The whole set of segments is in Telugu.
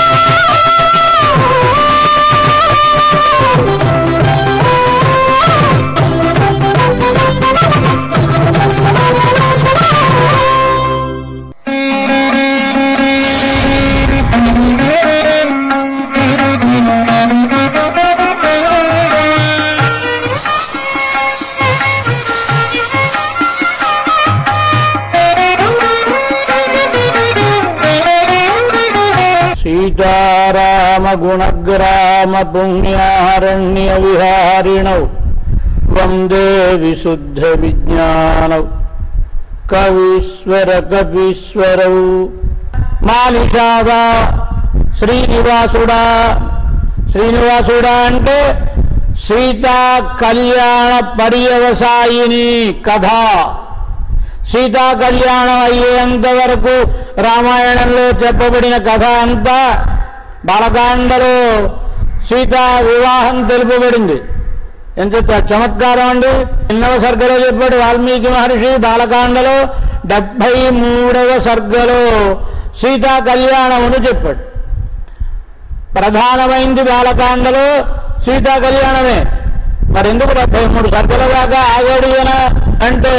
సీతారామ గుణగ్రామ పుణ్యారణ్య విహారిణౌ వందే విశుద్ధ విజ్ఞానౌ కవీశ్వర కపీశ్వరౌ మాలిషాగా శ్రీనివాసుడా శ్రీనివాసుడా అంటే సీతా కళ్యాణ పర్యవసాయిని కథ సీతా కళ్యాణం అయ్యేంత వరకు రామాయణంలో చెప్పబడిన కథ అంతా బాలకాండలో సీతా వివాహం తెలుపబడింది ఎంత చ- చమత్కారం అండి ఎన్నవ సర్గలో చెప్పాడు వాల్మీకి మహర్షి బాలకాండలో డెబ్భై మూడవ సర్గలో సీతా కళ్యాణమును చెప్పాడు ప్రధానమైంది బాలకాండలో సీతా కళ్యాణమే మరి ఎందుకు డెబ్బై మూడు సర్గల దాకా ఆగాడు ఈయన అంటే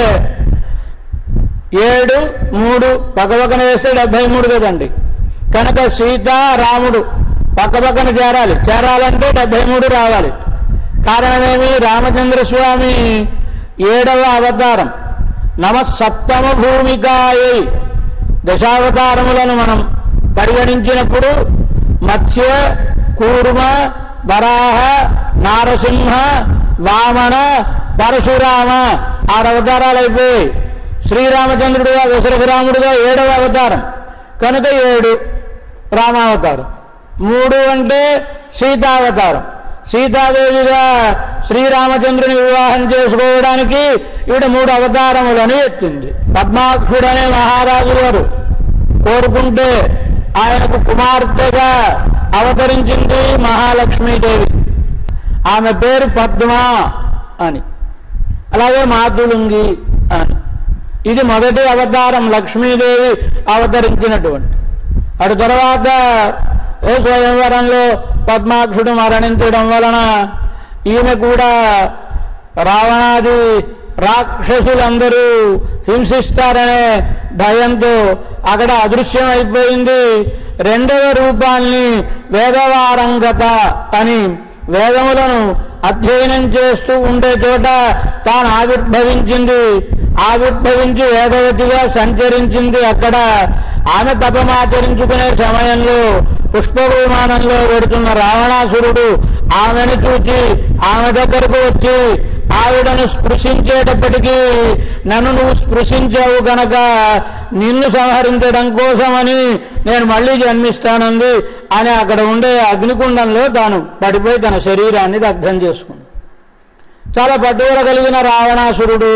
ఏడు మూడు పక్కపక్కన వేస్తే డెబ్బై మూడు కదండి కనుక సీత రాముడు పక్కపక్కన చేరాలి చేరాలంటే డెబ్బై మూడు రావాలి కారణమేమి రామచంద్ర స్వామి ఏడవ అవతారం నమ సప్తమ భూమికాయై దశావతారములను మనం పరిగణించినప్పుడు మత్స్య కూర్మ వరాహ నారసింహ వామన పరశురామ ఆరు అవతారాలు అయిపోయాయి శ్రీరామచంద్రుడుగా దశరథరాముడుగా ఏడవ అవతారం కనుక ఏడు రామావతారం మూడు అంటే సీతావతారం సీతాదేవిగా శ్రీరామచంద్రుని వివాహం చేసుకోవడానికి ఈవిడ మూడు అవతారములని ఎత్తింది పద్మాక్షుడనే మహారాజు గారు కోరుకుంటే ఆయనకు కుమార్తెగా అవతరించింది మహాలక్ష్మీదేవి ఆమె పేరు పద్మ అని అలాగే మాతులుంగి అని ఇది మొదటి అవతారం లక్ష్మీదేవి అవతరించినటువంటి అటు తర్వాత ఓ స్వయంవరంలో పద్మాక్షుడు మరణించడం వలన ఈమె కూడా రావణాది రాక్షసులందరూ హింసిస్తారనే భయంతో అక్కడ అదృశ్యం అయిపోయింది రెండవ రూపాన్ని వేదవారంగత అని వేదములను అధ్యయనం చేస్తూ ఉండే చోట తాను ఆవిర్భవించింది ఆవిర్భవించి వేదవతిగా సంచరించింది అక్కడ ఆమె తపమాచరించుకునే సమయంలో పుష్ప విమానంలో వెడుతున్న రావణాసురుడు ఆమెను చూచి ఆమె దగ్గరకు వచ్చి ఆవిడను స్పృశించేటప్పటికీ నన్ను నువ్వు స్పృశించావు గనక నిన్ను సంహరించడం కోసమని నేను మళ్ళీ జన్మిస్తానంది అని అక్కడ ఉండే అగ్నికుండంలో తాను పడిపోయి తన శరీరాన్ని దగ్ధం చేసుకుంది చాలా పట్టుదల కలిగిన రావణాసురుడు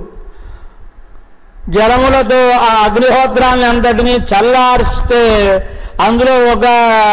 జలములతో ఆ అగ్నిహోత్రాన్ని అంతటినీ చల్లారిస్తే అందులో ఒక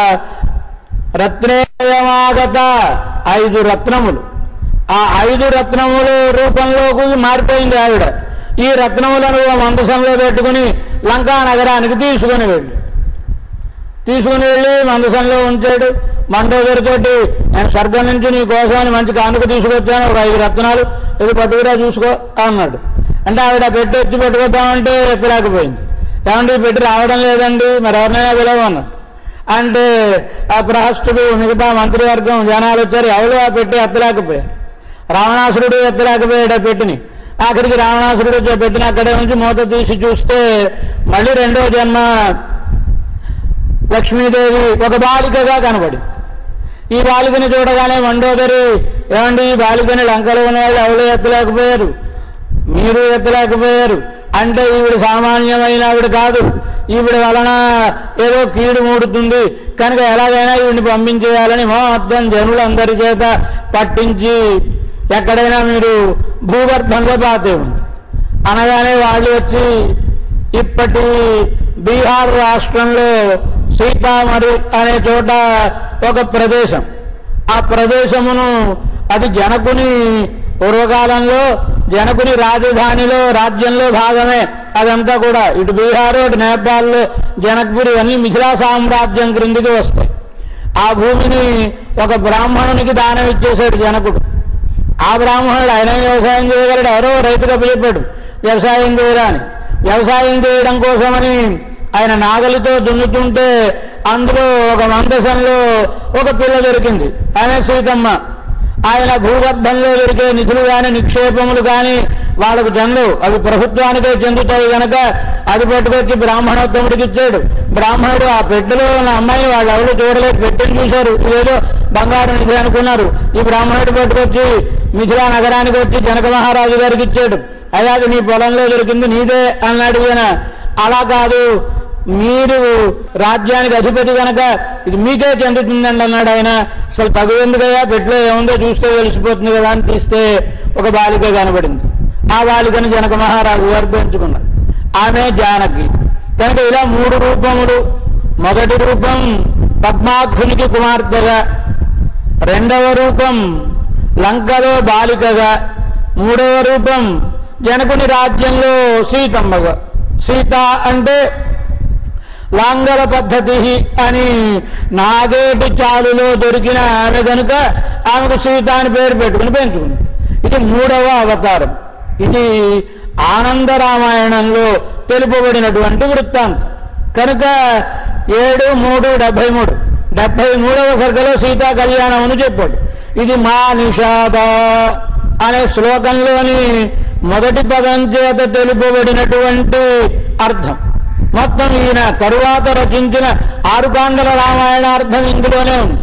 రత్నేయమాగత ఐదు రత్నములు ఆ ఐదు రత్నములు రూపంలోకి మారిపోయింది ఆవిడ ఈ రత్నములను ఓ మందసంలో పెట్టుకుని లంకా నగరానికి తీసుకుని వెళ్ళి తీసుకుని వెళ్ళి మందసంలో ఉంచాడు మండోదరితోటి నేను స్వర్గం నుంచి నీ కోసమని మంచి కానుక తీసుకొచ్చాను ఒక ఐదు రత్నాలు ఇది పట్టుకురా చూసుకో అన్నాడు అంటే ఆవిడ పెట్టి ఎత్తి పెట్టుకొద్దామంటే ఎత్తలేకపోయింది ఏమంటే ఈ పెట్టి రావడం లేదండి మరి ఎవరినైనా పిలవన్నాడు అంటే ఆ ప్రహస్తుడు మిగతా మంత్రివర్గం జనాలు వచ్చారు ఎవరు ఆ పెట్టి ఎత్తలేకపోయారు రావణాసురుడు ఎత్తలేకపోయాడు ఆ పెట్టిని ఆఖరికి రావణాసురుడు వచ్చి ఆ పెట్టిన అక్కడే నుంచి మూత తీసి చూస్తే మళ్ళీ రెండో జన్మ లక్ష్మీదేవి ఒక బాలికగా కనబడి ఈ బాలికని చూడగానే మండోదరి ఏమండి ఈ బాలికని లంకలో ఉన్న వాళ్ళు ఎవరు ఎత్తలేకపోయారు మీరు ఎత్తలేకపోయారు అంటే ఈవిడ సామాన్యమైన ఆవిడ కాదు ఈవిడ వలన ఏదో కీడు మూడుతుంది కనుక ఎలాగైనా ఈవిడిని పంపించేయాలని మొత్తం జనులందరి చేత పట్టించి ఎక్కడైనా మీరు భూగర్భంలో పాతే ఉంది అనగానే వాళ్ళు వచ్చి ఇప్పటి బీహార్ రాష్ట్రంలో సీతామరి అనే చోట ఒక ప్రదేశం ఆ ప్రదేశమును అది జనకుని పూర్వకాలంలో జనకుని రాజధానిలో రాజ్యంలో భాగమే అదంతా కూడా ఇటు బీహార్ ఇటు నేపాల్లో జనక్పూర్ ఇవన్నీ మిథిలా సామ్రాజ్యం క్రిందికి వస్తాయి ఆ భూమిని ఒక బ్రాహ్మణునికి దానం ఇచ్చేశాడు జనకుడు ఆ బ్రాహ్మణుడు ఆయన వ్యవసాయం చేయగలడు ఎవరో రైతుగా చెప్పాడు వ్యవసాయం చేయరా అని వ్యవసాయం చేయడం కోసమని ఆయన నాగలితో దున్నుతుంటే అందులో ఒక మందసంలో ఒక పిల్ల దొరికింది ఆమె సీతమ్మ ఆయన భూగర్భంలో దొరికే నిధులు కాని నిక్షేపములు కాని వాళ్ళకు చెందవు అవి ప్రభుత్వానికే చెందుతాయి గనక అది పట్టుకొచ్చి బ్రాహ్మణోత్తముడికి ఇచ్చాడు బ్రాహ్మణుడు ఆ పెట్టెలో ఉన్న అమ్మాయిని వాళ్ళు ఎవరు చూడలేదు పెట్టెని చూశారు ఇదేదో బంగారు నిధి అనుకున్నారు ఈ బ్రాహ్మణుడు పట్టుకొచ్చి మిథిలా నగరానికి వచ్చి జనక మహారాజు గారికి ఇచ్చాడు అయ్యా అది నీ పొలంలో దొరికింది నీదే అన్నాడు ఈయన అలా కాదు మీరు రాజ్యానికి అధిపతి కనుక ఇది మీకే చెందుతుందండి అన్నాడు ఆయన అసలు తగువెందుకయ్యా పెట్లో ఏముందో చూస్తే తెలిసిపోతుంది కదా అని తీస్తే ఒక బాలిక కనబడింది ఆ బాలికను జనక మహారాజు గారు పెంచుకున్నారు ఆమె జానకి కనుక ఇలా మూడు రూపములు మొదటి రూపం పద్మాక్షునికి కుమార్తెగా రెండవ రూపం లంకలో బాలికగా మూడవ రూపం జనకుని రాజ్యంలో సీతమ్మగా సీత అంటే లాంగల పద్ధతి అని నాగేటి చాలులో దొరికిన ఆమె కనుక ఆమెకు సీత అని పేరు పెట్టుకుని పెంచుకుంది ఇది మూడవ అవతారం ఇది ఆనంద రామాయణంలో తెలుపబడినటువంటి వృత్తాంతం కనుక ఏడు మూడు డెబ్బై మూడు డెబ్బై మూడవ సర్గలో సీతా కళ్యాణం అని చెప్పాడు ఇది మా నిషాద అనే శ్లోకంలోని మొదటి పదం చేత తెలుపబడినటువంటి అర్థం మొత్తం ఈయన తరువాత రచించిన ఆరుకాండల రామాయణార్థం ఇందులోనే ఉంది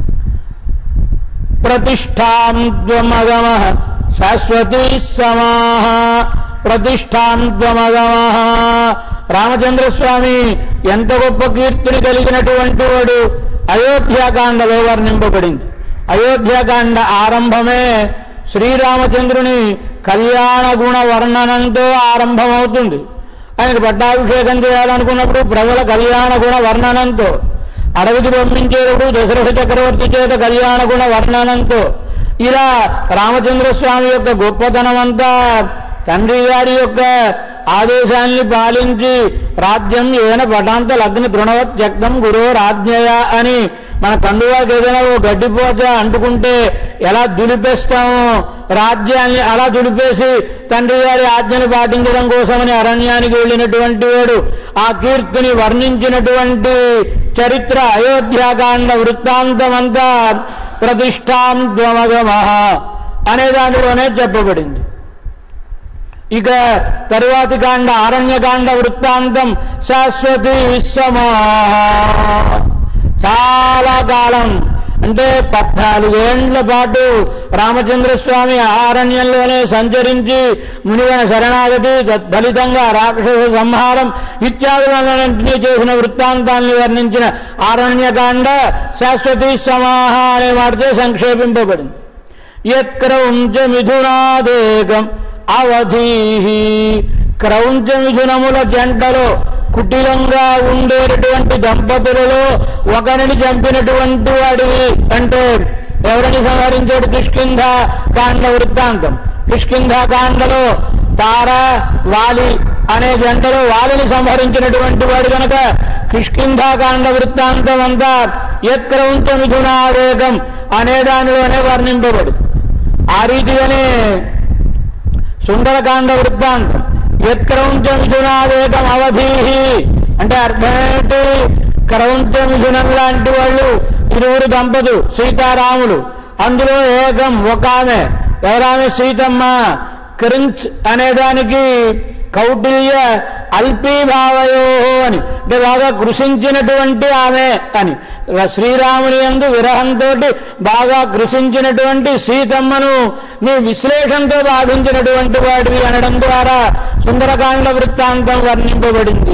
ప్రతిష్టాంత్వమగమ శాశ్వతీ సమాహ ప్రతిష్టాంత్వమగమ రామచంద్రస్వామి ఎంత గొప్ప కీర్తిని కలిగినటువంటి వాడు అయోధ్యాకాండలో వర్ణింపబడింది అయోధ్యాకాండ ఆరంభమే శ్రీరామచంద్రుని కళ్యాణ గుణ వర్ణనంతో ఆరంభమవుతుంది ఆయనకు పట్టాభిషేకం చేయాలనుకున్నప్పుడు ప్రజల కళ్యాణ గుణ వర్ణనంతో అడవికి పంపించేటప్పుడు దశరథ చక్రవర్తి చేత కళ్యాణ గుణ వర్ణనంతో ఇలా రామచంద్రస్వామి యొక్క గొప్పతనమంతా తండ్రి గారి యొక్క ఆదేశాన్ని పాలించి రాజ్యం ఏన పటాంత లగ్న తృణవత్ త్యక్తం గురో రాజ్ఞయ అని మన కండువాకి ఏదైనా ఓ గడ్డిపోచ అంటుకుంటే ఎలా దులిపేస్తామో రాజ్యాన్ని అలా దులిపేసి తండ్రి గారి ఆజ్ఞను పాటించడం కోసమని అరణ్యానికి వెళ్ళినటువంటి వాడు ఆ కీర్తిని వర్ణించినటువంటి చరిత్ర అయోధ్యాకాండ వృత్తాంతమంతా ప్రతిష్టాంత్వమగమ అనే దానిలోనే చెప్పబడింది ఇక తరువాతి కాండ అరణ్యకాండ వృత్తాంతం శాశ్వతి విశ్వమా చాలా కాలం అంటే పద్నాలుగేండ్ల పాటు రామచంద్రస్వామి ఆ అరణ్యంలోనే సంచరించి మునివన శరణాగతి తత్ఫలితంగా రాక్షస సంహారం ఇత్యాదులన్నింటినీ చేసిన వృత్తాంతాన్ని వర్ణించిన ఆరణ్యకాండ శాశ్వతి సమాహ అనే మాటతో సంక్షేపింపబడింది యత్క్రౌంచ మిథునాదేకం అవధీ క్రౌంచ మిథునముల జంటలో కుటిలంగా ఉండేటటువంటి దంపతులలో ఒకరిని చంపినటువంటి వాడివి అంటే ఎవరిని సంహరించాడు కిష్కింధ కాండ వృత్తాంతం కిష్కింధ కాండలో తార వాలి అనే జంటలో వాలిని సంహరించినటువంటి వాడు కనుక కిష్కింధాకాండ వృత్తాంతం అంతా యత్క్రౌంచ మిథునావేగం అనే దానిలోనే వర్ణింపబడు ఆ రీతిగానే సుందరకాండ వృత్తాంతం యత్క్రౌంచ మిథునావేగం అవధి అంటే అర్థం ఏంటి క్రౌంచ మిథునం లాంటి వాళ్ళు ఇరువురు దంపతులు సీతారాములు అందులో ఏకం ఒక ఆమె ఎవరామె సీతమ్మ క్రించ్ అనేదానికి కౌటిల్య అల్పీభావయో అని అంటే బాగా కృషించినటువంటి ఆమె అని శ్రీరాముని యందు విరహంతో బాగా కృషించినటువంటి సీతమ్మను నీ విశ్లేషంతో బాధించినటువంటి వాడివి అనడం ద్వారా సుందరకాండ వృత్తాంతం వర్ణింపబడింది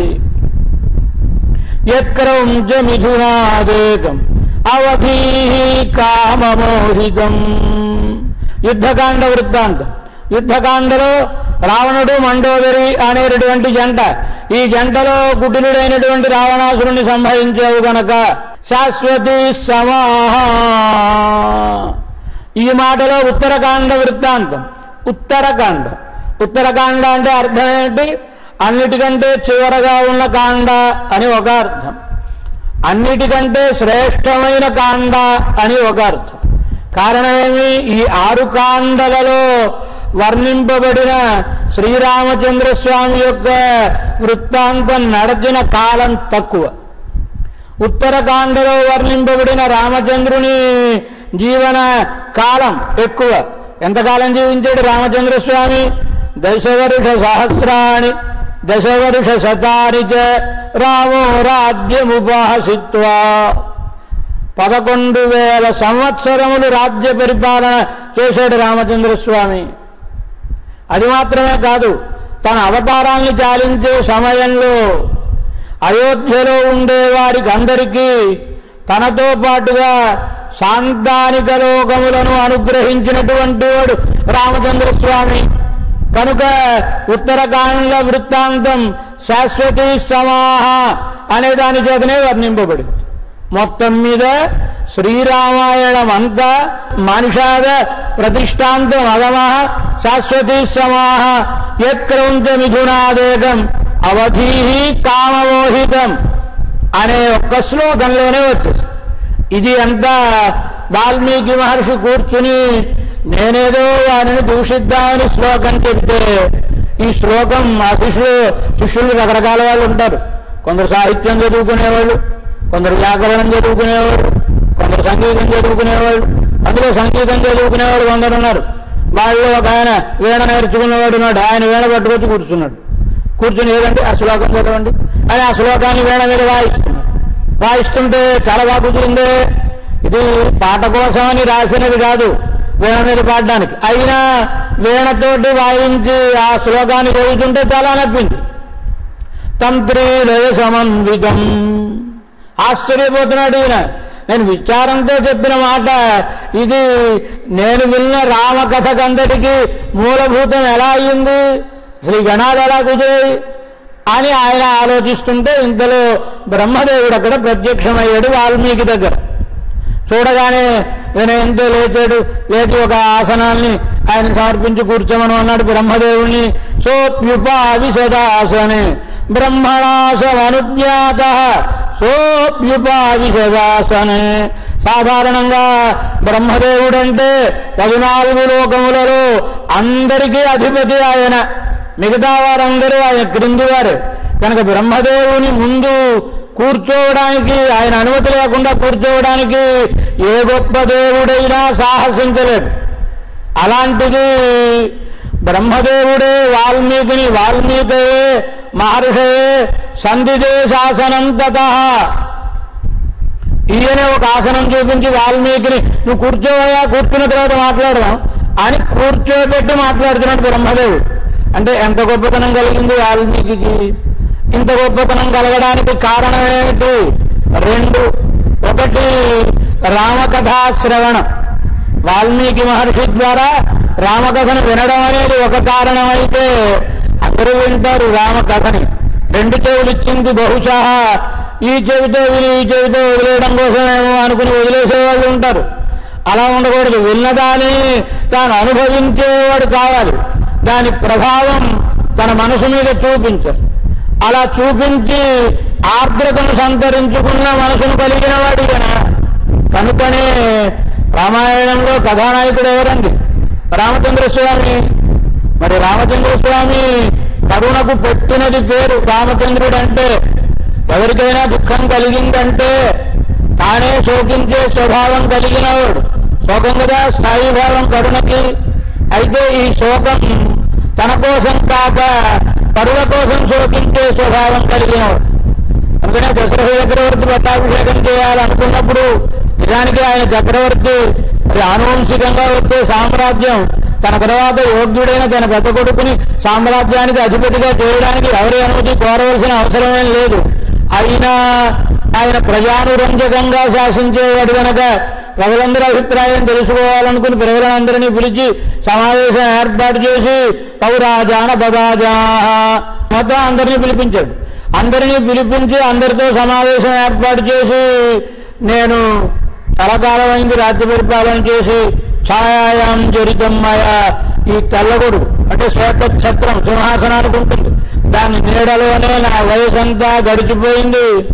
యత్క్రౌంచ మిథునాదేకం అవధీ కామమోహితం యుద్ధకాండ వృత్తాంతం యుద్ధకాండలో రావణుడు మండోదరి అనేటటువంటి జంట ఈ జంటలో కుటిలుడైనటువంటి రావణాసురుని సంహరించావు గనక శాశ్వతి సమాహ ఈ మాటలో ఉత్తరకాండ వృత్తాంతం ఉత్తరకాండ ఉత్తరకాండ అంటే అర్థం ఏంటి అన్నిటికంటే చివరగా ఉన్న కాండ అని ఒక అర్థం అన్నిటికంటే శ్రేష్టమైన కాండ అని ఒక అర్థం కారణమేమి ఈ ఆరు కాండలలో వర్ణింపబడిన శ్రీరామచంద్ర స్వామి యొక్క వృత్తాంతం నడిచిన కాలం తక్కువ ఉత్తరకాండలో వర్ణింపబడిన రామచంద్రుని జీవన కాలం ఎక్కువ ఎంతకాలం జీవించాడు రామచంద్ర స్వామి దశవరుష సహస్రాణి దశవరుష శతాని చ రామో రాజ్యముపాసిత్వా పదకొండు వేల సంవత్సరములు రాజ్య పరిపాలన చేశాడు రామచంద్ర స్వామి అది మాత్రమే కాదు తన అవతారాన్ని చాలించే సమయంలో అయోధ్యలో ఉండే వారికి అందరికీ తనతో పాటుగా సాంతానిక లోకములను అనుగ్రహించినటువంటి వాడు రామచంద్ర స్వామి కనుక ఉత్తరకాండ వృత్తాంతం శాశ్వతీ సమాహ అనే దాని చేతనే వర్ణింపబడింది మొత్తం మీద శ్రీరామాయణం అంతా మనుషాద ప్రతిష్టాంతం అగమ శాశ్వతీ సమాహ యత్క్రౌంచ మిథునాదేకం అవధీ కామమోహితం అనే ఒక్క శ్లోకంలోనే వచ్చేసి ఇది అంతా వాల్మీకి మహర్షి కూర్చుని నేనేదో వారిని దూషిద్దామని శ్లోకం చెప్తే ఈ శ్లోకం మా శిష్యులు శిష్యులు రకరకాల వాళ్ళు ఉంటారు కొందరు సాహిత్యం చదువుకునేవాళ్ళు కొందరు వ్యాకరణం చదువుకునేవాళ్ళు కొందరు సంగీతం చదువుకునేవాళ్ళు అందులో సంగీతం చదువుకునేవాళ్ళు కొందరు ఉన్నారు వాళ్ళు ఒక ఆయన వీణ నేర్చుకున్నవాడు ఉన్నాడు ఆయన వీణ పట్టుకొచ్చి కూర్చున్నాడు కూర్చుని ఏదండి ఆ శ్లోకం చదవండి అని ఆ శ్లోకాన్ని వీణ మీద వాయిస్తున్నాడు వాయిస్తుంటే చాలా బాగా కుదిరిందే ఇది పాట కోసమని రాసినది కాదు వీణ మీద పాడడానికి అయినా వీణతోటి వాయించి ఆ శ్లోకాన్ని చదువుతుంటే చాలా నప్పింది తంత్రీలయ సమన్వితం ఆశ్చర్యపోతున్నాడు ఈయన నేను విచారంతో చెప్పిన మాట ఇది నేను విన్న రామకథకంతటికి మూలభూతం ఎలా అయ్యింది శ్రీ గణాలు ఎలా కుదిరాయి అని ఆయన ఆలోచిస్తుంటే ఇంతలో బ్రహ్మదేవుడు అక్కడ ప్రత్యక్షమయ్యాడు వాల్మీకి దగ్గర చూడగానే వినయంతో లేచాడు లేచి ఒక ఆసనాన్ని ఆయన సమర్పించి కూర్చోమని అన్నాడు బ్రహ్మదేవుణ్ణి సోప్యుపావిశదాసనే బ్రహ్మణాశమనుజ్ఞాత సోప్యుపావిశదాసనే సాధారణంగా బ్రహ్మదేవుడంటే పద్నాలుగు లోకములలో అందరికీ అధిపతి ఆయన మిగతా వారందరూ ఆయన క్రింది వారు కనుక బ్రహ్మదేవుని ముందు కూర్చోవడానికి ఆయన అనుమతి లేకుండా కూర్చోవడానికి ఏ గొప్ప దేవుడైనా సాహసించలేడు అలాంటిది బ్రహ్మదేవుడే వాల్మీకిని వాల్మీకయే మహర్షయే సంధిదే శాసనం తత ఈయనే ఒక ఆసనం చూపించి వాల్మీకిని నువ్వు కూర్చోవయా కూర్చున్న తర్వాత మాట్లాడదాం అని కూర్చోబెట్టి మాట్లాడుతున్నాడు బ్రహ్మదేవుడు అంటే ఎంత గొప్పతనం కలిగింది వాల్మీకి ఇంత గొప్పతనం కలగడానికి కారణం ఏమిటి రెండు ఒకటి రామకథా శ్రవణం వాల్మీకి మహర్షి ద్వారా రామకథను వినడం అనేది ఒక కారణం అయితే అందరూ వింటారు రామకథని రెండు చెవులు ఇచ్చింది బహుశా ఈ చెవితో విని ఈ చెవితో వదిలేయడం కోసమేమో అనుకుని వదిలేసే వాళ్ళు ఉంటారు అలా ఉండకూడదు విన్నదాన్ని తాను అనుభవించేవాడు కావాలి దాని ప్రభావం తన మనసు మీద చూపించాలి అలా చూపించి ఆర్ద్రతను సంతరించుకున్న మనసును కలిగిన వాడు ఈయన కనుకనే రామాయణంలో కథానాయకుడు ఎవరండి రామచంద్ర స్వామి మరి రామచంద్ర స్వామి కరుణకు పెట్టినది పేరు రామచంద్రుడు అంటే ఎవరికైనా దుఃఖం కలిగిందంటే తానే శోకించే స్వభావం కలిగినవాడు శోకం కదా స్థాయి భావం కరుణకి అయితే ఈ శోకం తన కోసం కాక పరుల కోసం శోకించే స్వభావం కలిగినవాడు అందుకనే దశరథ చక్రవర్తి పట్టాభిషేకం చేయాలనుకున్నప్పుడు నిజానికి ఆయన చక్రవర్తి అది ఆనువంశికంగా వచ్చే సామ్రాజ్యం తన తర్వాత యోగ్యుడైన తన పెద్ద కొడుకుని సామ్రాజ్యానికి అధిపతిగా చేయడానికి ఎవరి అనుమతి కోరవలసిన అవసరమేం లేదు అయినా ఆయన ప్రజానురంజకంగా శాసించేవాడు కనుక ప్రజలందరి అభిప్రాయం తెలుసుకోవాలనుకుని ప్రజలందరినీ పిలిచి సమావేశం ఏర్పాటు చేసి పౌరాజాన పదాజా మొత్తం అందరినీ పిలిపించాడు అందరినీ పిలిపించి అందరితో సమావేశం ఏర్పాటు చేసి నేను తలకాలం అయింది రాజ్య పరిపాలన చేసి ఛాయాం చరితమ్మయ ఈ తెల్లగొడు అంటే శ్వేత ఛత్రం సింహాసనానికి ఉంటుంది దాని నీడలోనే నా వయసంతా గడిచిపోయింది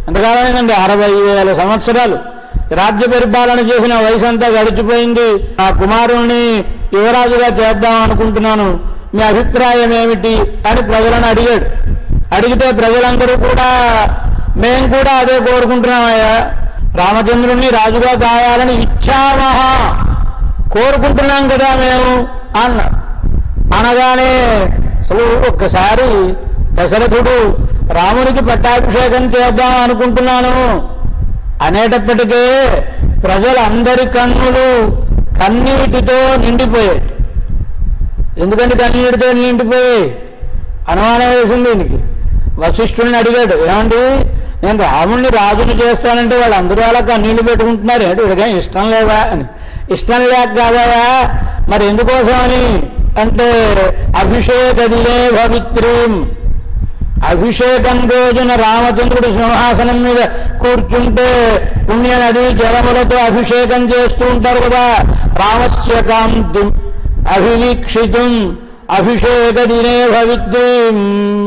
ఎంతకాలమైందండి అరవై వేల సంవత్సరాలు రాజ్య పరిపాలన చేసిన వయసు అంతా గడిచిపోయింది ఆ కుమారుణ్ణి యువరాజుగా చేద్దాం అనుకుంటున్నాను మీ అభిప్రాయం ఏమిటి అని ప్రజలను అడిగాడు అడిగితే ప్రజలందరూ కూడా మేము కూడా అదే కోరుకుంటున్నామయ్యా రామచంద్రుణ్ణి రాజుగా కావాలని ఇచ్చామహా కోరుకుంటున్నాం కదా మేము అన్నారు అనగానే అసలు ఒక్కసారి దశరథుడు రామునికి పట్టాభిషేకం చేద్దాం అనుకుంటున్నాను అనేటప్పటికే ప్రజలందరి కన్నులు కన్నీటితో నిండిపోయాయి ఎందుకంటే కన్నీటితో నిండిపోయాయి అనుమానం వేసింది దీనికి వశిష్ఠుల్ని అడిగాడు ఏమండి నేను రాముణ్ణి రాజుని చేస్తానంటే వాళ్ళందరూ అలా కన్నీళ్లు పెట్టుకుంటున్నారు ఏంటి వీడికేం ఇష్టం లేదా అని ఇష్టం లేక కాదా మరి ఎందుకోసం అని అంటే అభిషేక దినే భవిత్రీం అభిషేకం రోజున రామచంద్రుడు సింహాసనం మీద కూర్చుంటే పుణ్య నది జలములతో అభిషేకం చేస్తూ ఉంటారు కదా రామస్య కాంతి అభివీక్షితం అభిషేక దినే భవిత్రీం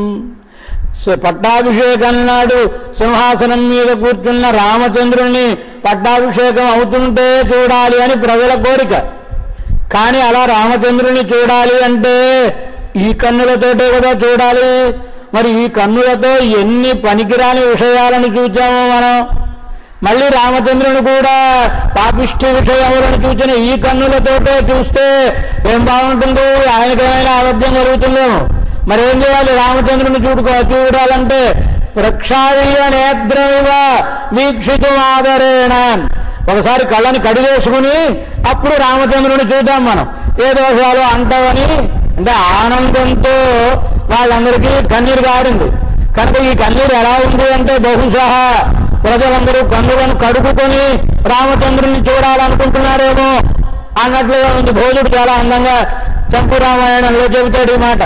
స- పట్టాభిషేకం నాడు సింహాసనం మీద కూర్చున్న రామచంద్రుణ్ణి పట్టాభిషేకం అవుతుంటే చూడాలి అని ప్రజల కోరిక కానీ అలా రామచంద్రుని చూడాలి అంటే ఈ కన్నులతోటే కదా చూడాలి మరి ఈ కన్నులతో ఎన్ని పనికిరాని విషయాలను చూచామో మనం మళ్ళీ రామచంద్రుని కూడా పాపిష్టి విషయములను చూచిన ఈ కన్నులతోటే చూస్తే ఏం బాగుంటుంది ఆయనకేమైనా అబద్ధం జరుగుతుందేమో మరేం చేయాలి రామచంద్రుని చూడుకో చూడాలంటే ప్రక్షాళీయ నేత్రమిగా వీక్షితం ఆదరేణ ఒకసారి కళ్ళని కడిగేసుకుని అప్పుడు రామచంద్రుని చూద్దాం మనం ఏ దోషాలు అంటావని అంటే ఆనందంతో వాళ్ళందరికీ కన్నీరు కారింది కనుక ఈ కన్నీరు ఎలా ఉంది అంటే బహుశా ప్రజలందరూ కన్నులను కడుపుకొని రామచంద్రుని చూడాలనుకుంటున్నారేమో అన్నట్లుగా ఉంది భోజుడు చాలా అందంగా చంపు రామాయణంలో చెబుతాడు ఈ మాట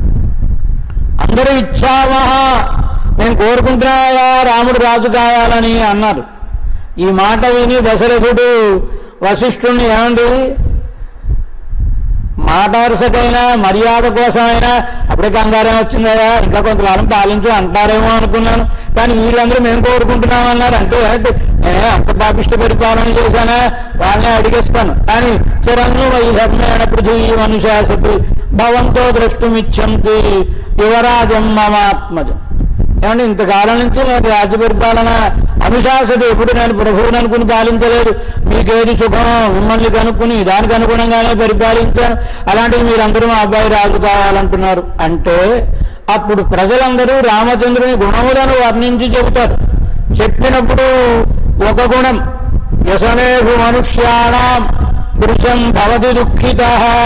అందరూ ఇచ్చామహా నేను కోరుకుంటున్నాయా రాముడు రాజు కావాలని అన్నారు ఈ మాట విని దశరథుడు వశిష్ఠుణ్ణి ఏమండి మాట వరుసకైనా మర్యాద కోసమైనా అప్పుడే కంగారేం వచ్చిందా ఇంకా కొంతకాలం పాలించు అంటారేమో అనుకున్నాను కానీ వీళ్ళందరూ మేము కోరుకుంటున్నాం అన్నారు అంటే ఏంటి నేను అంత పాపిష్ట పరిపాలన చేశానా వాళ్ళనే అడిగేస్తాను కానీ చిరంగు వైధర్మేణ పృథివీ మనుశాసతి భవంతో ద్రష్టుమిచ్చంతి యువరాజం మమాత్మజం ఏమంటే ఇంతకాలం నుంచి నేను రాజ్య పరిపాలన అనుశాసత ఎప్పుడు నేను ప్రభువుని అనుకుని పాలించలేదు మీకేది సుఖమో మిమ్మల్ని కనుక్కుని దానికి అనుగుణంగానే పరిపాలించాను అలాంటిది మీరందరూ మా అబ్బాయి రాజు కావాలంటున్నారు అంటే అప్పుడు ప్రజలందరూ రామచంద్రుని గుణములను వర్ణించి చెబుతారు చెప్పినప్పుడు ఒక గుణం వ్యసనేషు మనుష్యాణం పురుషం భవతి దుఃఖిత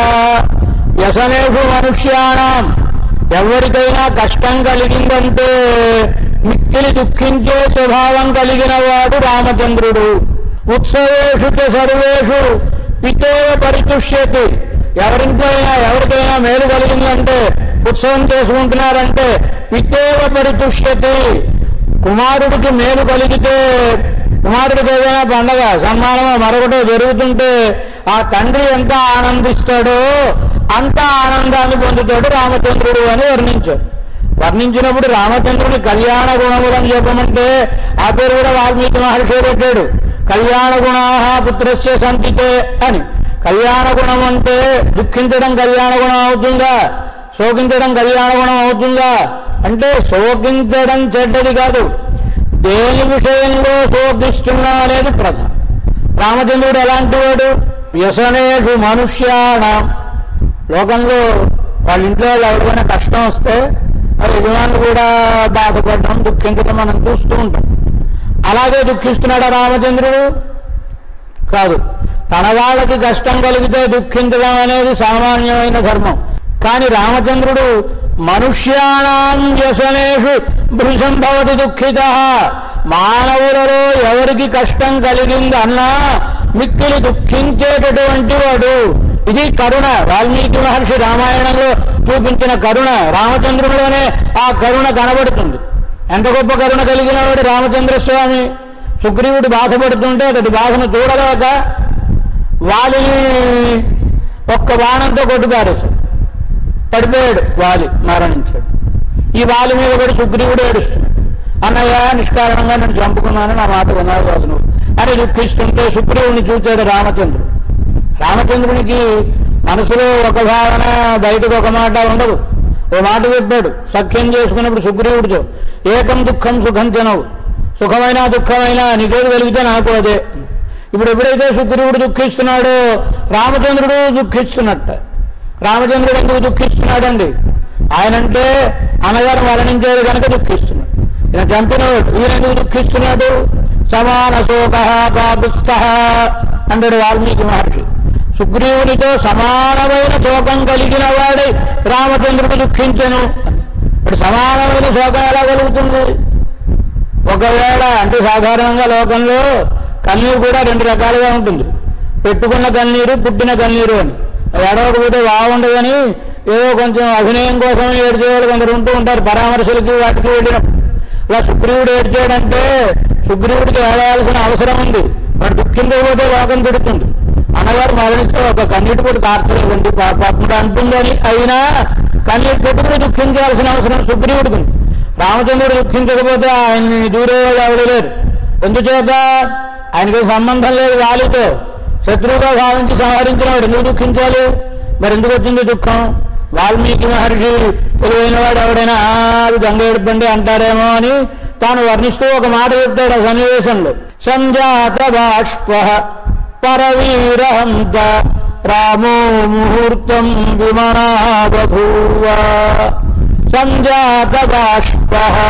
వ్యసనేషు మనుష్యాణం ఎవరికైనా కష్టం కలిగిందంటే మిక్కిలి దుఃఖించే స్వభావం కలిగిన వాడు రామచంద్రుడు ఉత్సవేషు చ సర్వేషు పితేవ పరితుష్యతి ఎవరింట్లో అయినా ఎవరికైనా మేలు కలిగిందంటే ఉత్సవం చేసుకుంటున్నారంటే పితేవ పరితుష్యతి కుమారుడికి మేలు కలిగితే కుమారుడికి ఏదైనా పండగ సన్మానమో మరొకటో జరుగుతుంటే ఆ తండ్రి ఎంత ఆనందిస్తాడో అంత ఆనందాన్ని పొందుతాడు రామచంద్రుడు అని వర్ణించాడు వర్ణించినప్పుడు రామచంద్రుని కళ్యాణ గుణములను చెప్పమంటే ఆ పేరు కూడా వాల్మీకి మహర్షి పెట్టాడు కళ్యాణ గుణా పుత్రస్య సంతితే అని కళ్యాణ గుణం అంటే దుఃఖించడం కళ్యాణ గుణం అవుతుందా శోకించడం కళ్యాణ గుణం అవుతుందా అంటే శోకించడం చెడ్డది కాదు దేని విషయంలో శోకిస్తున్నాం అనేది ప్రధానం రామచంద్రుడు ఎలాంటి వాడు వ్యసనేషు మనుష్యాణం లోకంలో వాళ్ళ ఇంట్లో వాళ్ళు ఎవరికైనా కష్టం వస్తే మరి యజమానులు కూడా బాధపడడం దుఃఖించడం మనం చూస్తూ ఉంటాం అలాగే దుఃఖిస్తున్నాడా రామచంద్రుడు కాదు తన వాళ్ళకి కష్టం కలిగితే దుఃఖించడం అనేది సామాన్యమైన ధర్మం కానీ రామచంద్రుడు మనుష్యాణం వ్యసనేషు భృశం భవతి దుఃఖిత మానవులలో ఎవరికి కష్టం కలిగిందన్నా మిక్కిలి దుఃఖించేటటువంటి వాడు ఇది కరుణ వాల్మీకి మహర్షి రామాయణంలో చూపించిన కరుణ రామచంద్రుడిలోనే ఆ కరుణ కనబడుతుంది ఎంత గొప్ప కరుణ కలిగిన వాడు రామచంద్ర స్వామి సుగ్రీవుడు బాధపడుతుంటే అతడి బాధను చూడలేక వాలిని ఒక్క బాణంతో కొట్టుపారేశాడు పడిపోయాడు వాలి మరణించాడు ఈ వాలి మీద పడి సుగ్రీవుడు ఏడుస్తున్నాడు అన్నయ్య నిష్కారణంగా నేను చంపుకున్నాను నా మాట విన్నావు కాదు నువ్వు అని దుఃఖిస్తుంటే సుగ్రీవుని చూచాడు రామచంద్రుడు రామచంద్రునికి మనసులో ఒక భావన బయటకు ఒక మాట ఉండదు ఓ మాట చెప్పాడు సఖ్యం చేసుకున్నప్పుడు సుగ్రీవుడితో ఏకం దుఃఖం సుఖం తినవు సుఖమైన దుఃఖమైన నీకేది కలిగితే నాకు అదే ఇప్పుడు ఎప్పుడైతే సుగ్రీవుడు దుఃఖిస్తున్నాడో రామచంద్రుడు దుఃఖిస్తున్నట్ట రామచంద్రుడు ఎందుకు దుఃఖిస్తున్నాడండి ఆయనంటే అన్నగారు మరణించాడు కనుక దుఃఖిస్తున్నాడు ఈయన చంపినవాడు ఈయన ఎందుకు దుఃఖిస్తున్నాడు సమాన శోక కాపుస్థ అంటాడు వాల్మీకి మహర్షి సుగ్రీవునితో సమానమైన శోకం కలిగిన వాడై రామచంద్రుడు దుఃఖించను ఇప్పుడు సమానమైన శోకం ఎలా కలుగుతుంది ఒకవేళ అంటే సాధారణంగా లోకంలో కన్నీరు కూడా రెండు రకాలుగా ఉంటుంది పెట్టుకున్న కన్నీరు పుట్టిన కన్నీరు అని అది ఏడవకపోతే బాగుండదని ఏదో కొంచెం అభినయం కోసం ఏడ్చేవాళ్ళు కొందరు ఉంటూ ఉంటారు పరామర్శలకి వాటికి వెళ్ళినప్పుడు ఇలా సుగ్రీవుడు ఏడ్చాడంటే సుగ్రీవుడికి ఏడవలసిన అవసరం ఉంది వాడు దుఃఖించకపోతే లోకం తిడుతుంది అన్నగారు మరణిస్తే ఒక కన్నీటి పొట్టు కార్చలేదండి పాపముడు అంటుందని అయినా కన్నీటి పెట్టుకుని దుఃఖించాల్సిన అవసరం సుగ్రీవుడికి ఉంది రామచంద్రుడు దుఃఖించకపోతే ఆయన్ని దూరేవాడు ఎవరు లేరు ఎందుచేత ఆయనకి సంబంధం లేదు వాలితో శత్రువుగా భావించి సంహరించిన వాడు ఎందుకు దుఃఖించాలి మరి ఎందుకు వచ్చింది దుఃఖం వాల్మీకి మహర్షి తెలివైన వాడు ఎవడైనా "ఆ, అది గంగ ఏడుపండి అంటారేమో అని తాను వర్ణిస్తూ ఒక మాట చెప్తాడు ఆ సన్నివేశంలో సంజాత బాష్ప పరవీరహంత రామో ముహూర్తం విమనా బభూవ సంజాత బాష్ప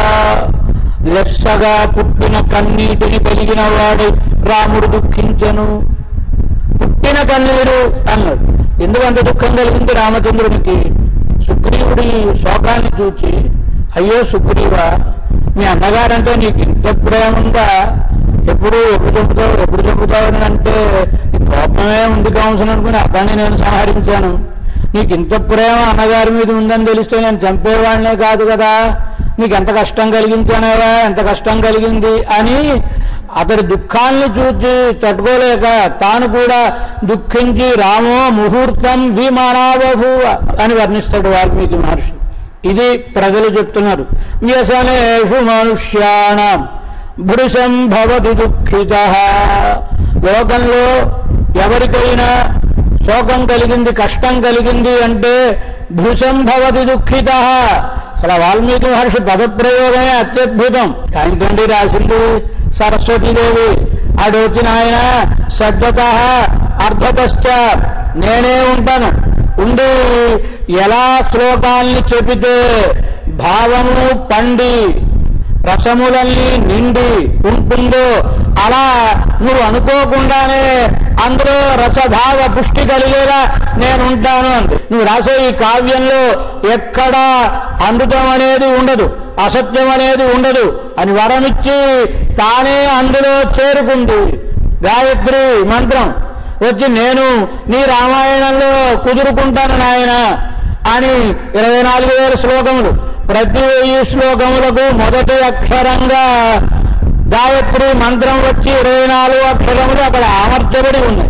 లెస్సగా పుట్టిన కన్నీటిని కలిగిన వాడు రాముడు దుఃఖించను పుట్టిన కన్నీరు అన్నాడు ఎందుకంత దుఃఖం కలిగింది రామచంద్రునికి సుగ్రీవుడి శోకాన్ని చూచి అయ్యో సుగ్రీవా మీ అన్నగారంటే నీకు ఇంత ప్రేమ ఉందా ఎప్పుడు ఎప్పుడు చంపుతావు ఎప్పుడు చంపుతావు అని అంటే నీ కోపమే ఉంది కావచ్చు అనుకుని అతన్ని నేను సంహరించాను నీకు ఇంత ప్రేమ అన్నగారి మీద ఉందని తెలిస్తే నేను చంపేవాడినే కాదు కదా నీకు ఎంత కష్టం కలిగించానేవా ఎంత కష్టం కలిగింది అని అతడి దుఃఖాన్ని చూచి తట్టుకోలేక తాను కూడా దుఃఖించి రామో ముహూర్తం విమానావభూవ అని వర్ణిస్తాడు వాల్మీకి మహర్షి ఇది ప్రజలు చెప్తున్నారు వ్యసనేషు మనుష్యాణం భృశం భవతి దుఃఖిత లోకంలో ఎవరికైనా శోకం కలిగింది కష్టం కలిగింది అంటే భృశం భవతి దుఃఖిత అసలు వాల్మీకి మహర్షి పదప్రయోగమే అత్యద్భుతం కానికండి రాసింది సరస్వతీదేవి ఆడు వచ్చిన ఆయన సద్వత అర్ధతశ్చ నేనే ఉంటాను ఉండి ఎలా శ్లోకాల్ని చెబితే భావము పండి రసములన్నీ నిండి ఉంటుందో అలా నువ్వు అనుకోకుండానే అందులో రసభావ పుష్టి కలిగేలా నేను ఉంటాను అంది నువ్వు రాసే ఈ కావ్యంలో ఎక్కడ అమృతం అనేది ఉండదు అసత్యం అనేది ఉండదు అని వరమిచ్చి తానే అందులో చేరుకుంది గాయత్రి మంత్రం వచ్చి నేను నీ రామాయణంలో కుదురుకుంటాను నాయన అని ఇరవై నాలుగు వేల శ్లోకములు ప్రతి వెయ్యి శ్లోకములకు మొదటి అక్షరంగా గాయత్రి మంత్రం వచ్చి ఇరవై నాలుగు అక్షరములు అక్కడ అమర్చబడి ఉన్నాయి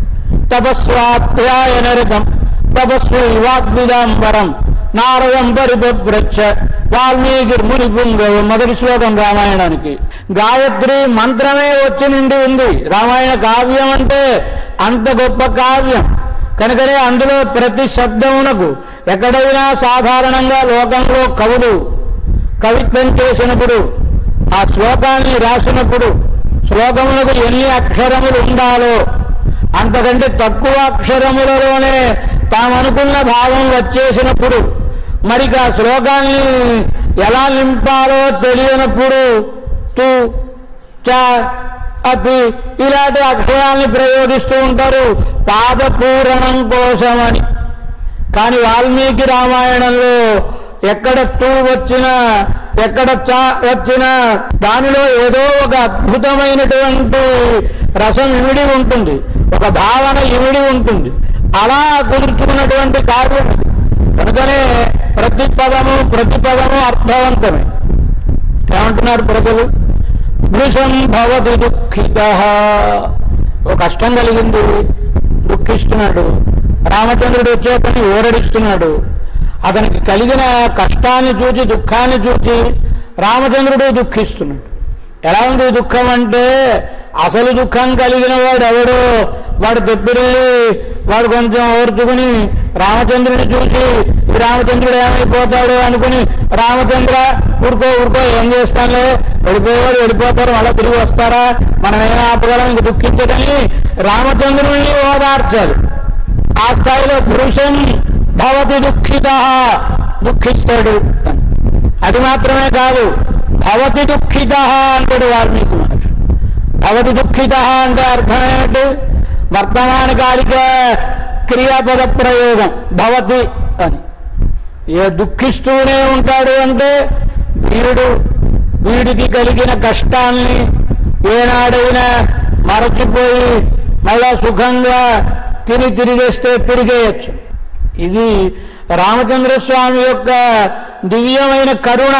తపస్వాధ్యాయనరకం తపస్సు వాగ్విదాంబరం నారదం పరిపృచ్చ వాల్మీకి ముని పుంగవ మొదటి శ్లోకం రామాయణానికి గాయత్రి మంత్రమే వచ్చి నిండి ఉంది రామాయణ కావ్యం అంటే అంత గొప్ప కావ్యం కనుకనే అందులో ప్రతి శబ్దమునకు ఎక్కడైనా సాధారణంగా లోకంలో కవులు కవిత్వం చేసినప్పుడు ఆ శ్లోకాన్ని రాసినప్పుడు శ్లోకములకు ఎన్ని అక్షరములు ఉండాలో అంతకంటే తక్కువ అక్షరములలోనే తామనుకున్న భావం వచ్చేసినప్పుడు మరి ఆ శ్లోకాన్ని ఎలా నింపాలో తెలియనప్పుడు తు చ అపి ఇలాంటి అక్షరాల్ని ప్రయోగిస్తూ ఉంటారు పాదపూరణం కోసమని కానీ వాల్మీకి రామాయణంలో ఎక్కడ తూ వచ్చినా ఎక్కడ చా వచ్చినా దానిలో ఏదో ఒక అద్భుతమైనటువంటి రసం ఇమిడి ఉంటుంది ఒక భావన ఇమిడి ఉంటుంది అలా కుదుర్చుకున్నటువంటి కావ్యం ఇది. కనుకనే ప్రతి పదము ప్రతి పదము అర్థవంతమే ఏమంటున్నారు ప్రజలు భృశం భవతి దుఃఖిత ఒక కష్టం కలిగింది దుఃఖిస్తున్నాడు రామచంద్రుడు వచ్చేతని ఊరడిస్తున్నాడు అతనికి కలిగిన కష్టాన్ని చూచి దుఃఖాన్ని చూచి రామచంద్రుడు దుఃఖిస్తున్నాడు ఎలా ఉంది దుఃఖం అంటే అసలు దుఃఖం కలిగిన వాడు ఎవడు వాడు తెప్పిరెళ్ళి వాడు కొంచెం ఓర్చుకుని రామచంద్రుడిని చూసి ఈ రామచంద్రుడు ఏమైపోతాడు అనుకుని రామచంద్ర ఊరుకో ఊరుకో ఏం చేస్తానులే వెళ్ళిపోయేవాడు వెళ్ళిపోతారు మళ్ళీ తిరిగి వస్తారా మనం ఏం ఆపగలం ఇంక దుఃఖించదని రామచంద్రుడిని ఓదార్చాలి ఆ స్థాయిలో పురుషం భవతి దుఃఖిత దుఃఖిస్తాడు అని. అది మాత్రమే కాదు భవతి దుఃఖిత అంటాడు వాల్మీకి మహర్షి భవతి దుఃఖిత అంటే అర్థం ఏమిటి వర్తమాన కాలిక క్రియాపద ప్రయోగం భవతి అని ఏ దుఃఖిస్తూనే ఉంటాడు అంటే వీడు వీడికి కలిగిన కష్టాల్ని ఏనాడైనా మరచిపోయి మళ్ళా సుఖంగా తిని తిరిగేస్తే తిరిగేయచ్చు ఇది రామచంద్ర స్వామి యొక్క దివ్యమైన కరుణ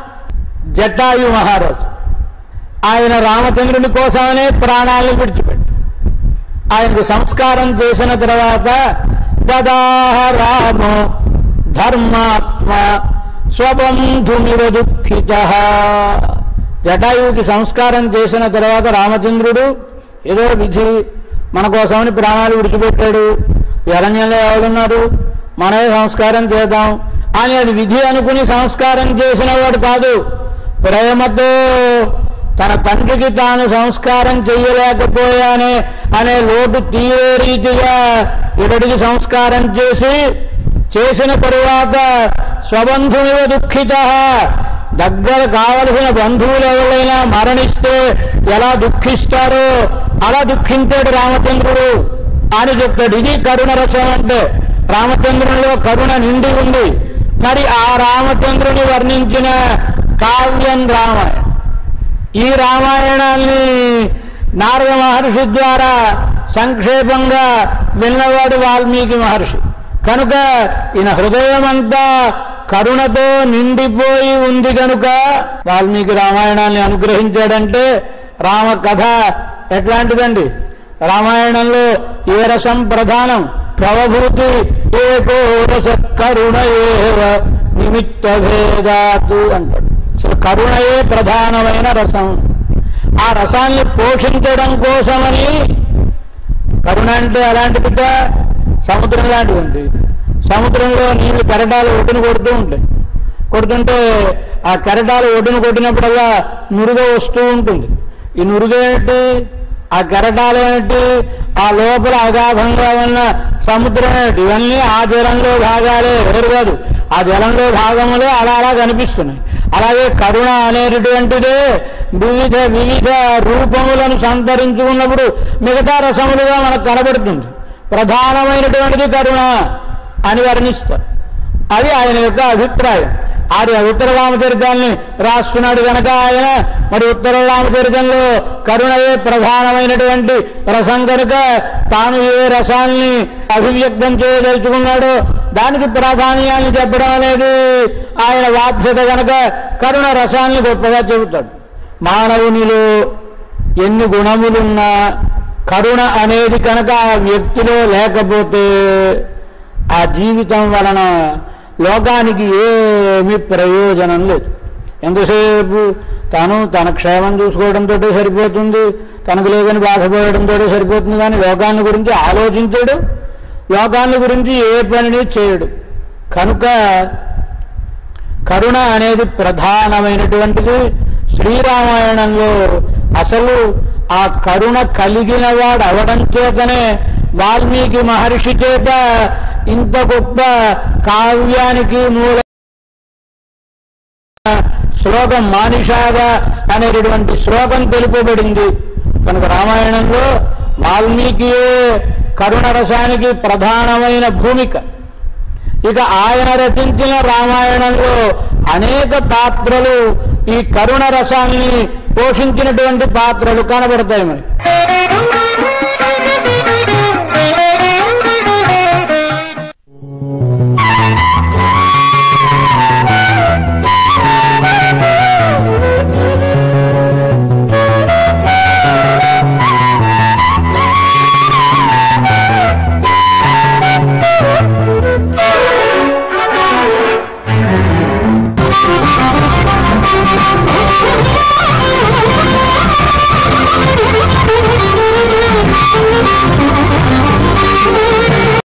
జటాయు మహారాజు ఆయన రామచంద్రుని కోసమనే ప్రాణాలను విడిచిపెట్టి ఆయనకు సంస్కారం చేసిన తర్వాత దదాహ రామో ధర్మాత్మ స్వబంధుమివ దుఃఖిత జటాయువుకి సంస్కారం చేసిన తర్వాత రామచంద్రుడు ఏదో విధి మన కోసమని ప్రాణాలు విడిచిపెట్టాడు ఈ అరణ్యంలో ఎవరున్నారు మనమే సంస్కారం చేద్దాం అని అది విధి అనుకుని సంస్కారం చేసిన వాడు కాదు ప్రేమతో తన తండ్రికి తాను సంస్కారం చెయ్యలేకపోయానే అనే లోటు తీరే రీతిగా ఇతడికి సంస్కారం చేసి చేసిన తరువాత స్వబంధునివ దుఃఖిత దగ్గర కావలసిన బంధువులు ఎవరైనా మరణిస్తే ఎలా దుఃఖిస్తారో అలా దుఃఖించాడు రామచంద్రుడు అని చెప్తాడు ఇది కరుణ రసం అంటే రామచంద్రునిలో కరుణ నిండి ఉంది మరి ఆ రామచంద్రుని వర్ణించిన కావ్యం రామాయణం ఈ రామాయణాన్ని నారద మహర్షి ద్వారా సంక్షేపంగా విన్నవాడు వాల్మీకి మహర్షి కనుక ఈయన హృదయం అంతా కరుణతో నిండిపోయి ఉంది కనుక వాల్మీకి రామాయణాన్ని అనుగ్రహించాడంటే రామ కథ ఎట్లాంటిదండి రామాయణంలో ఏ రసం ప్రధానం భవభూతి ఏకో రస కరుణ ఏవ నిమిత్త భేదాత్ అంటాడు అసలు కరుణయే ప్రధానమైన రసం ఆ రసాన్ని పోషించడం కోసమని కరుణ అంటే అలాంటి బిడ్డ సముద్రం లాంటిదండి సముద్రంలో నీళ్లు కెరటాలు ఒడ్డును కొడుతూ ఉంటాయి కొడుతుంటే ఆ కెరటాలు ఒడ్డును కొట్టినప్పుడల్లా నురుగ వస్తూ ఉంటుంది ఈ నురుగేంటి ఆ కెరటాలేమిటి ఆ లోపల అగాధంగా ఉన్న సముద్రం ఏమిటి ఇవన్నీ ఆ జలంలో భాగాలే వేరు కాదు ఆ జలంలో భాగములే అలా అలా కనిపిస్తున్నాయి అలాగే కరుణ అనేటటువంటిదే వివిధ వివిధ రూపములను సంతరించుకున్నప్పుడు మిగతా రసములుగా మనకు కనబడుతుంది ప్రధానమైనటువంటిది కరుణ అని వర్ణిస్తారు అది ఆయన యొక్క అభిప్రాయం ఆర్య ఉత్తర రామచరితాన్ని రాస్తున్నాడు కనుక ఆయన మరి ఉత్తర రామచరితంలో కరుణయే ప్రధానమైనటువంటి రసం కనుక తాను ఏ రసాల్ని అభివ్యక్తం చేయదలుచుకున్నాడో దానికి ప్రాధాన్యాన్ని చెప్పడం అనేది ఆయన బాధ్యత కనుక కరుణ రసాన్ని గొప్పగా చెబుతాడు మానవునిలో ఎన్ని గుణములున్నా కరుణ అనేది కనుక ఆ వ్యక్తిలో లేకపోతే ఆ జీవితం వలన లోకానికి ఏమీ ప్రయోజనం లేదు ఎంతసేపు తాను తన క్షేమం చూసుకోవడంతో సరిపోతుంది తనకు లేదని బాధపడడంతో సరిపోతుంది కానీ లోకాన్ని గురించి ఆలోచించడు లోకాన్ని గురించి ఏ పనిని చేయడు కనుక కరుణ అనేది ప్రధానమైనటువంటిది శ్రీరామాయణంలో అసలు ఆ కరుణ కలిగిన వాడు అవడం చేతనే వాల్మీకి మహర్షి చేత ఇంత గొప్ప కావ్యానికి మూల శ్లోకం మానిషాగ అనేటటువంటి శ్లోకం తెలుపబడింది కనుక రామాయణంలో వాల్మీకియే కరుణ రసానికి ప్రధానమైన భూమిక ఇక ఆయన రచించిన రామాయణంలో అనేక పాత్రలు ఈ కరుణ రసాన్ని పోషించినటువంటి పాత్రలు కనబడతాయి మనకి